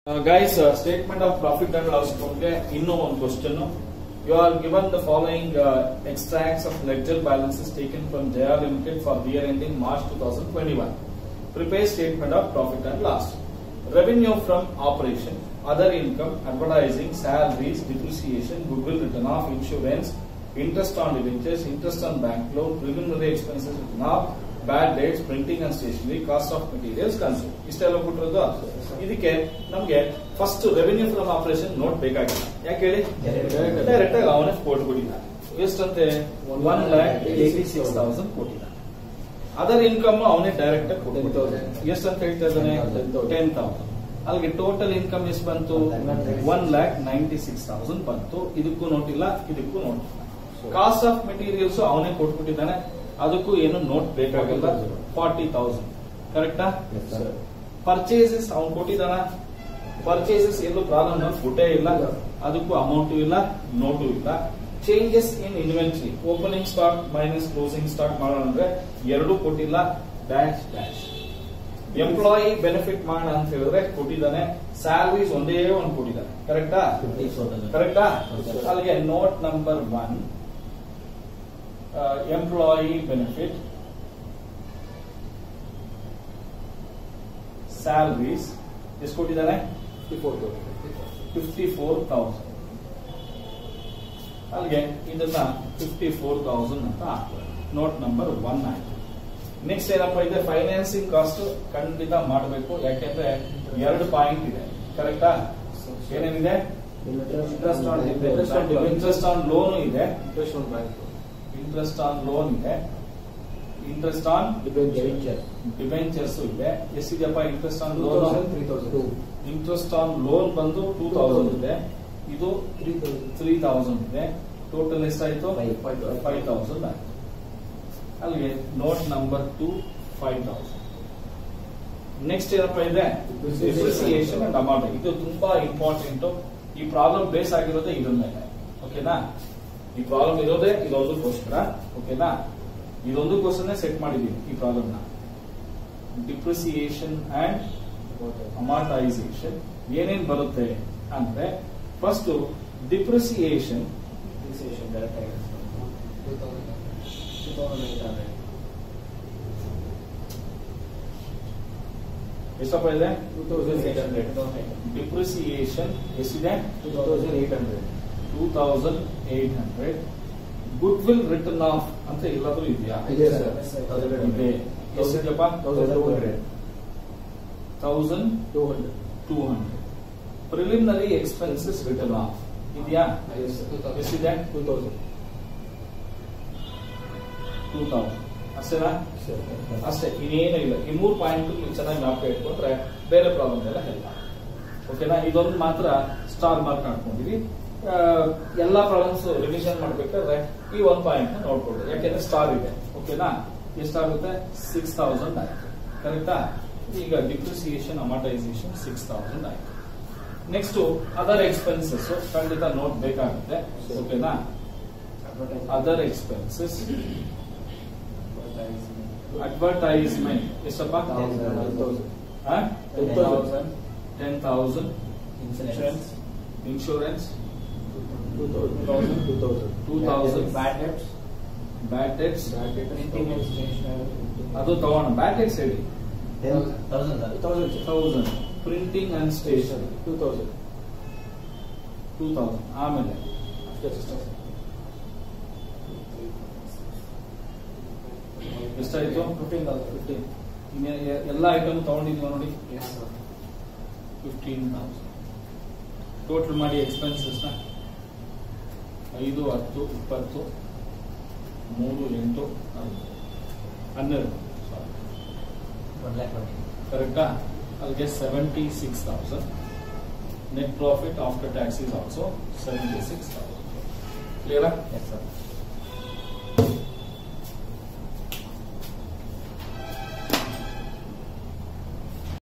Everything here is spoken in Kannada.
Guys statement of profit and loss ಅಕೌಂಟ್ಗೆ ಇನ್ನೂ ಒಂದು question you are given the following extracts of ledger balances taken from Jaya limited for year ending March two thousand twenty one prepare statement of profit and loss revenue from operation other income advertising salaries depreciation good will return of insurance interest on debentures interest on bank loan preliminary expenses return of bad debts printing and stationery cost of materials consume ಇಷ್ಟೆಲ್ಲ ಕೊಟ್ಟಿರೋದು ಇದಕ್ಕೆ ನಮ್ಗೆ first revenue from operation note ಬೇಕಾಗಿಲ್ಲ ಯಾಕೆ ಹೇಳಿ ಡೈರೆಕ್ಟ್ ಆಗಿ ಅವನೇ ಕೊಟ್ಬಿಟ್ಟಿದ್ದಾನೆ ಎಷ್ಟಂತೆ one lakh eighty six thousand ಕೊಟ್ಟಿದ್ದಾನೆ ಅದರ್ ಇನ್ಕಮ್ ಅವನೇ ಡೈರೆಕ್ಟ್ ಆಗಿ ಕೊಟ್ಟಿದ್ದಾನೆ ಎಷ್ಟಂತ ಹೇಳ್ತಾ ಇದ್ದಾನೆ ಟೆನ್ ತೌಸಂಡ್ ಅಲ್ಲಿಗೆ ಟೋಟಲ್ ಇನ್ಕಮ್ ಎಷ್ಟು ಬಂತು one lakh ninety six thousand ಬಂತು ಇದಕ್ಕೂ ನೋಟಿಲ್ಲ ಇದಕ್ಕೂ ನೋಟ್ ಕಾಸ್ಟ್ ಆಫ್ ಮೆಟೀರಿಯಲ್ಸ್ ಅವನೇ ಕೊಟ್ಬಿಟ್ಟಿದ್ದಾನೆ ಅದಕ್ಕೂ ಏನು ನೋಟ್ ಬೇಕಾಗಲ್ಲ ಫಾರ್ಟಿ ತೌಸಂಡ್ ಕರೆಕ್ಟಾ ಪರ್ಚೇಸಸ್ ಅವ್ನು ಕೊಟ್ಟಿದ್ದಾನ ಪರ್ಚೇಸಸ್ ಎಲ್ಲೂ ಪ್ರಾಬ್ಲಮ್ ಫುಟೇ ಇಲ್ಲ ಅದಕ್ಕೂ ಅಮೌಂಟ್ ಇಲ್ಲ ನೋಟು ಇಲ್ಲ changes in inventory opening stock minus closing stock ಮಾಡೋಣ ಅಂದ್ರೆ ಎರಡೂ ಕೊಟ್ಟಿಲ್ಲ ಡ್ಯಾಶ್ ಡ್ಯಾಶ್ ಎಂಪ್ಲಾಯಿ ಬೆನಿಫಿಟ್ ಮಾಡೋಣ ಅಂತ ಹೇಳಿದ್ರೆ ಕೊಟ್ಟಿದ್ದಾನೆ ಸ್ಯಾಲರೀಸ್ ಒಂದೇ ಒಂದು ಕೊಟ್ಟಿದ್ದಾನೆ ಕರೆಕ್ಟಾ ಕರೆಕ್ಟಾ ಅಲ್ಲಿಗೆ note number one employee benefit salaries ಎಷ್ಟು ಕೊಟ್ಟಿದ್ದಾನೆ ಫಿಫ್ಟಿ ಫೋರ್ ತೌಸಂಡ್ ಅಲ್ಲಿಗೆ ಇದನ್ನ ಫಿಫ್ಟಿ ಫೋರ್ ತೌಸಂಡ್ ಅಂತ ಹಾಕ್ತಾರೆ ನೋಟ್ ನಂಬರ್ ಒನ್ ಆಯ್ತು ನೆಕ್ಸ್ಟ್ ಏನಪ್ಪ ಇದೆ ಫೈನಾನ್ಸಿಂಗ್ ಕಾಸ್ಟ್ ಖಂಡಿತ ಮಾಡಬೇಕು ಯಾಕೆಂದ್ರೆ ಎರಡು ಪಾಯಿಂಟ್ ಇದೆ ಕರೆಕ್ಟಾ ಏನೇನಿದೆ Interest on interest on loan ಇದೆ ಇಂಟ್ರೆಸ್ಟ್ ಆನ್ ಲೋನ್ ಇದೆ ಇಂಟ್ರೆಸ್ಟ್ ಆನ್ ಡಿಬೆಂಚರ್ಸ್ ಇದೆ ಎಷ್ಟಿದೆಯಪ್ಪ interest on loan interest on loan ಬಂದು ಟೂ ತೌಸಂಡ್ ಇದೆ ಇದು ತ್ರೀ ತೌಸಂಡ್ ಇದೆ ಟೋಟಲ್ ಎಷ್ಟಾಯ್ತು ಫೈವ್ ತೌಸಂಡ್ ಆಯ್ತು ಅಲ್ಲಿಗೆ note number two five thousand next ಏನಪ್ಪ ಇದೆ ಡಿಪ್ರಿಸಿಯೇಷನ್ ಅಂಡ್ ಅಮೌಂಟ್ ಇದು ತುಂಬಾ ಇಂಪಾರ್ಟೆಂಟ್ ಈ ಪ್ರಾಬ್ಲಮ್ ಬೇಸ್ ಆಗಿರೋದೇ ಇದ್ರ ಮೇಲೆ ಓಕೆನಾ ಈ ಪ್ರಾಬ್ಲಮ್ ಇರೋದೇ ಇದೊಂದಕ್ಕೋಸ್ಕರ ಓಕೆನಾ ಇದೊಂದಕ್ಕೋಸ್ಕರನೇ ಸೆಟ್ ಮಾಡಿದೀನಿ ಈ ಪ್ರಾಬ್ಲಮ್ ನ ಡಿಪ್ರಿಸಿಯೇಷನ್ ಅಂಡ್ ಅಮಾರ್ಟೈಸೇಷನ್ ಏನೇನ್ ಬರುತ್ತೆ ಅಂದ್ರೆ ಫಸ್ಟ್ ಡಿಪ್ರಿಸಿಯೇಷನ್ ಎಷ್ಟಪ್ಪ ಇದೆ ಡಿಪ್ರಿಸಿಯೇಷನ್ ಎಷ್ಟಿದೆ two thousand eight hundred good will return of ಅಂತ ಎಲ್ಲಾದ್ರೂ ಇದೆಯಾ ಇದೆ sir. ಇದೆ ಎಷ್ಟಿದೆಯಪ್ಪ thousand two hundred preliminary expenses return of ಇದೆಯಾ ಎಷ್ಟಿದೆ ಟೂ ತೌಸಂಡ್ ಅಷ್ಟೇನಾ ಅಷ್ಟೇ ಇನ್ನೇನು ಇಲ್ಲ ಈ ಮೂರು ಪಾಯಿಂಟ್ ಚೆನ್ನಾಗಿ ಜ್ಞಾಪಕ ಇಟ್ಕೊಂಡ್ರೆ ಬೇರೆ ಪ್ರಾಬ್ಲಮ್ ಎಲ್ಲ ಹೆಲ್ಪ್ ಓಕೆನಾ ಇದೊಂದು ಮಾತ್ರ ಸ್ಟಾರ್ ಮಾರ್ಕ್ ಹಾಕೊಂಡಿವಿ ಆ, ಎಲ್ಲಾ ಪ್ರಾಬ್ಲಮ್ಸ್ ರಿವಿಷನ್ ಮಾಡ್ಬೇಕಾದ್ರೆ ಈ ಒಂದ್ ಪಾಯಿಂಟ್ ನೋಡ್ಕೊಳ್ಳಿ ಯಾಕೆಂದ್ರೆ ಸ್ಟಾರ್ ಇದೆ ಓಕೆನಾ ಎಷ್ಟಾಗುತ್ತೆ ಸಿಕ್ಸ್ ತೌಸಂಡ್ ಆಯ್ತು ಕರೆಕ್ಟಾ ಈಗ ಡಿಪ್ರಿಸಿಯೇಷನ್ ಅಮಾಟೈಸೇಷನ್ ಸಿಕ್ಸ್ ತೌಸಂಡ್ ಆಯ್ತು ನೆಕ್ಸ್ಟ್ ಅದರ್ ಎಕ್ಸ್ಪೆನ್ಸಸ್ ಖಂಡಿತ ನೋಟ್ ಬೇಕಾಗುತ್ತೆ ಓಕೆನಾ ಅದರ್ ಎಕ್ಸ್ಪೆನ್ಸಸ್ ಅಡ್ವರ್ಟೈಸ್ಮೆಂಟ್ ಎಷ್ಟಪ್ಪ ten thousand insurance insurance two thousand bad debts ಅದು ತಗೋಣ ಬ್ಯಾಡ್ ಡೆಟ್ಸ್ ಹೇಳಿ thousand printing and station two thousand ಆಮೇಲೆ ಎಷ್ಟಾಯ್ತು ಫಿಫ್ಟೀನ್ ಎಲ್ಲ ಐಟಮ್ ತಗೊಂಡಿದ್ವಿ ನೋಡಿ ಫಿಫ್ಟೀನ್ ತೌಸಂಡ್ ಟೋಟಲ್ ಮಾಡಿ ಎಕ್ಸ್ಪೆನ್ಸಸ್ ನ ಐದು ಹತ್ತು ಇಪ್ಪತ್ತು ಮೂರು ಎಂಟು ಹತ್ತು. ಹನ್ನೆರಡು ಕರೆಕ್ಟಾ ಅಲ್ಲಿಗೆ seventy six thousand net profit after tax is also seventy six thousand ಕ್ಲಿಯರಾ